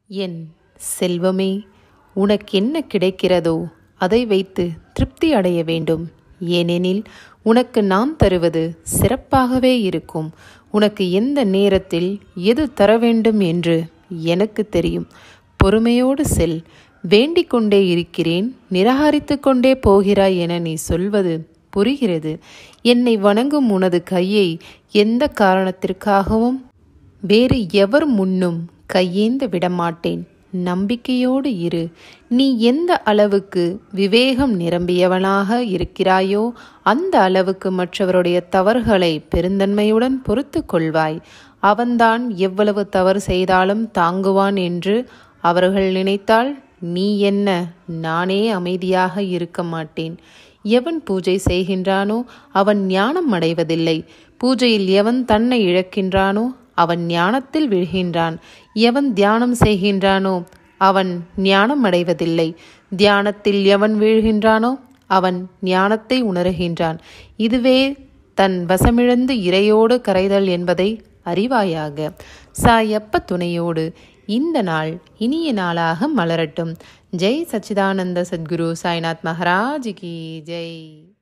என் செல்வமே உனக்கென்ன கிடைக்கிறதோ அதை வைத்து திருப்தி அடைய வேண்டும் ஏனெனில் உனக்கு நான் தருவது சிறப்பாகவே இருக்கும் உனக்கு எந்த நேரத்தில் எது தர வேண்டும் என்று எனக்கு தெரியும் பொறுமையோடு செல் வேண்டிக் கொண்டே இருக்கிறேன் நிராகரித்து கொண்டே போகிறாய் என நீ சொல்வது புரிகிறது என்னை வணங்கும் உனது கையை எந்த காரணத்திற்காகவும் வேறு எவர் முன்னும் கையேந்த விடமாட்டேன் நம்பிக்கையோடு இரு நீ எந்த அளவுக்கு விவேகம் நிரம்பியவனாக இருக்கிறாயோ அந்த அளவுக்கு மற்றவருடைய தவறுகளை பெருந்தன்மையுடன் பொறுத்து கொள்வாய் அவன்தான் எவ்வளவு தவறு செய்தாலும் தாங்குவான் என்று அவர்கள் நினைத்தால் நீ என்ன நானே அமைதியாக இருக்க மாட்டேன் எவன் பூஜை செய்கின்றானோ அவன் ஞானம் அடைவதில்லை பூஜையில் எவன் தன்னை இழக்கின்றானோ அவன் ஞானத்தில் விழுகின்றான் எவன் தியானம் செய்கின்றானோ அவன் ஞானம் அடைவதில்லை தியானத்தில் எவன் வீழ்கின்றானோ அவன் ஞானத்தை உணர்கின்றான் இதுவே தன் வசமிழந்து இறையோடு கரைதல் என்பதை அறிவாயாக சாயப்ப துணையோடு இந்த நாள் இனிய நாளாக மலரட்டும் ஜெய் சச்சிதானந்த சத்குரு சாய்நாத் மகாராஜ் கி ஜெய்